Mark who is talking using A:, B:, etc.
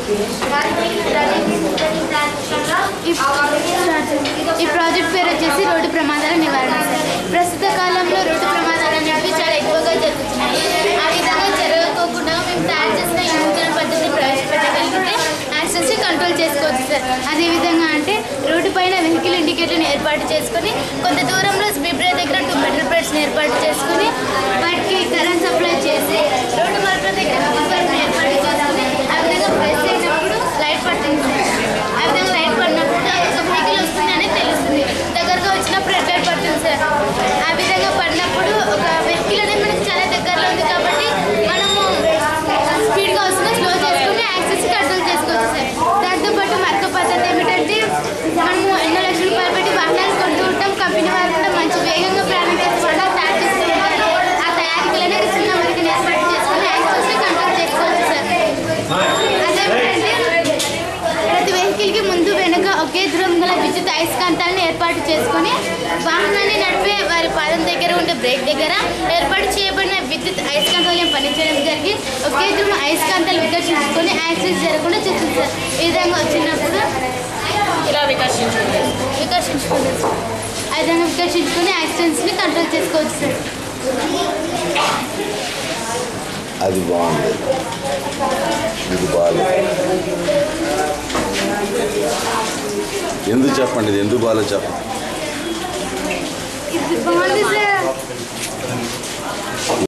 A: ఈ ప్రాజెక్ట్ పేరు వచ్చేసి రోడ్డు ప్రమాదాల నివారణ సార్ ప్రస్తుత కాలంలో రోడ్డు ప్రమాదాలు అనేవి చాలా ఎక్కువగా జరుగుతున్నాయి ఆ విధంగా జరగకోకుండా మేము తయారు చేసిన ఈ నూతన పద్ధతిని ప్రవేశపెట్టగలిగితే యాక్సిడెంట్స్ కంట్రోల్ చేసుకోవచ్చు సార్ అదేవిధంగా అంటే రోడ్డు పైన వెహికల్ ఇండికేటర్ని ఏర్పాటు చేసుకొని కొంత దూరంలో స్పీడ్ బ్రేక్ దగ్గర టూ మెటల్ ప్లేట్స్ని ఏర్పాటు చేసుకొని వాటికి కరెంట్ సప్లై చేసి రోడ్డు మార్పుల దగ్గర విద్యుత్ బల్బుని ఏర్పాటు చేసుకొని ఆ విధంగా ప్రెస్ చేసినప్పుడు లైట్ పడుతుంది సార్ ఆ విధంగా లైట్ పడినప్పుడు ఒక వెహికల్ వస్తుంది అనేది తెలుస్తుంది దగ్గరగా వచ్చినప్పుడు రెడ్ లైట్ పడుతుంది సార్ ఆ విధంగా పడినప్పుడు ఒక వెహికల్ అనేది మనకి చాలా దగ్గరలో ఉంది కాబట్టి మనము స్పీడ్గా వస్తుంది స్లో చేసుకుని యాక్సెస్ కంట్రోల్ చేసుకోవచ్చు సార్ దాంతోపాటు మరొక పద్ధతి ఏమిటంటే మనము ఎన్నో లక్షల రూపాయలు పెట్టి వాహనాలు కొంటూ ఉంటాం కంపెనీ వారు కూడా మంచి వేగంగా ప్రయాణం చేసుకోవడం తయారు చేసుకుంటారు ఆ తయారీకులనే చిన్న వరకు ఏర్పాటు చేసుకుని యాక్సెస్ కంట్రోల్ చేసుకోవచ్చు సార్ అదేమిటంటే ప్రతి వెహికల్ కి ముందు వెనుక ఒకే దూరం గల విద్యుత్ అయస్కాంతాలను ఏర్పాటు చేసుకొని వాహనాన్ని నడిపే వారి పాదం దగ్గర ఉండే బ్రేక్ దగ్గర ఏర్పాటు చేయబడిన విద్యుత్ అయస్కాంతాలను పనిచేయడం జరిగి ఒకే దూరం అయస్కాంతాలు వికర్షించుకొని యాక్సిడెంట్ జరగకుండా చూస్తుంది సార్ ఈ విధంగా వచ్చినప్పుడు
B: ఇలా వికర్షించుకుంది
A: వికర్షించుకుంటుంది సార్ ఆ విధంగా వికర్షించుకొని యాక్సిడెంట్స్ని కంట్రోల్ చేసుకోవచ్చు సార్
C: అది బాగుంది ఇది బాగాలేదు ఎందుకు చెప్పండి ఇది ఎందుకు బాగాలేదు చెప్పండి
A: ఇది బాగుంది సార్